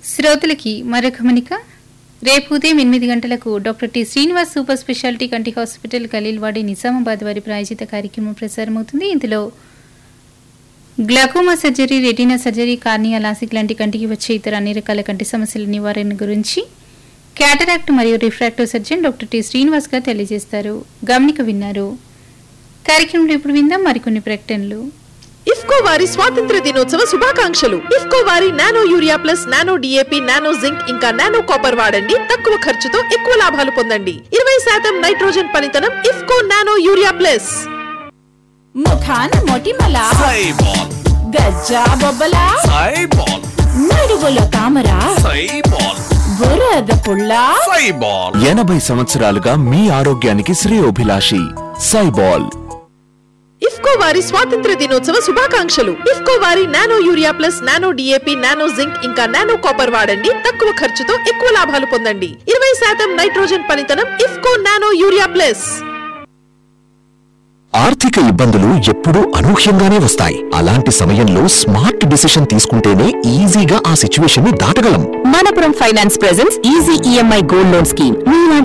శ్రోతలకి మరొక గమనిక రేపు ఉదయం ఎనిమిది గంటలకు doctor T Srinivas super speciality కంటి హాస్పిటల్ ఖలీల్వాడి నిజామాబాద్ వారి ప్రాయోజిత కార్యక్రమం ప్రసారమవుతుంది ఇందులో glaucoma surgery retina surgery cornea LASIK లాంటి కంటికి వచ్చే ఇతర అన్ని రకాల కంటి సమస్యల నివారణ గురించి క్యాటరాక్ట్ మరియు refractive surgeon doctor T Srinivas garu తెలియజేస్తారు గమనిక విన్నారు కార్యక్రమంలో ఇప్పుడు విందాం మరికొన్ని ప్రకటనలు ఇఫ్కో వారి స్వాతంత్ర దినోత్సవ శుభాకాంక్షలు ఇఫ్కో వారి nano urea plus nano DAP nano zinc ఇంకా నానో కాపర్ వాడండి తక్కువ ఖర్చుతో ఎక్కువ లాభాలు పొందండి ఇరవై శాతం నైట్రోజన్ పనితనం ఇఫ్కో నానో యూరియా ప్లస్ ముఖాన మొటిమల సైబాల్ గజ్జా బొబ్బల సైబాల్ నడువుల తామర సైబాల్ బురద పుల్ల సైబాల్ ఎనభై సంవత్సరాలుగా మీ ఆరోగ్యానికి శ్రేయోభిలాషి సైబాల్ ఇఫ్కో వారి స్వాతంత్ర దినోత్సవ శుభాకాంక్షలు ఇఫ్కో వారి nano urea plus nano DAP nano zinc ఇంకా నానో కాపర్ వాడండి తక్కువ ఖర్చుతో ఎక్కువ లాభాలు పొందండి ఇరవై శాతం నైట్రోజన్ పనితనం ఇఫ్కో నానో యూరియా ప్లస్ ఆర్థిక ఇబ్బందులు ఎప్పుడూ అనూహ్యంగానే వస్తాయి అలాంటి సమయంలో స్మార్ట్ డిసిషన్ తీసుకుంటేనే ఈజీగా ఆ సిచ్యువేషన్ ని దాటగలం Manappuram finance presents easy EMI gold loan scheme మీలాంటి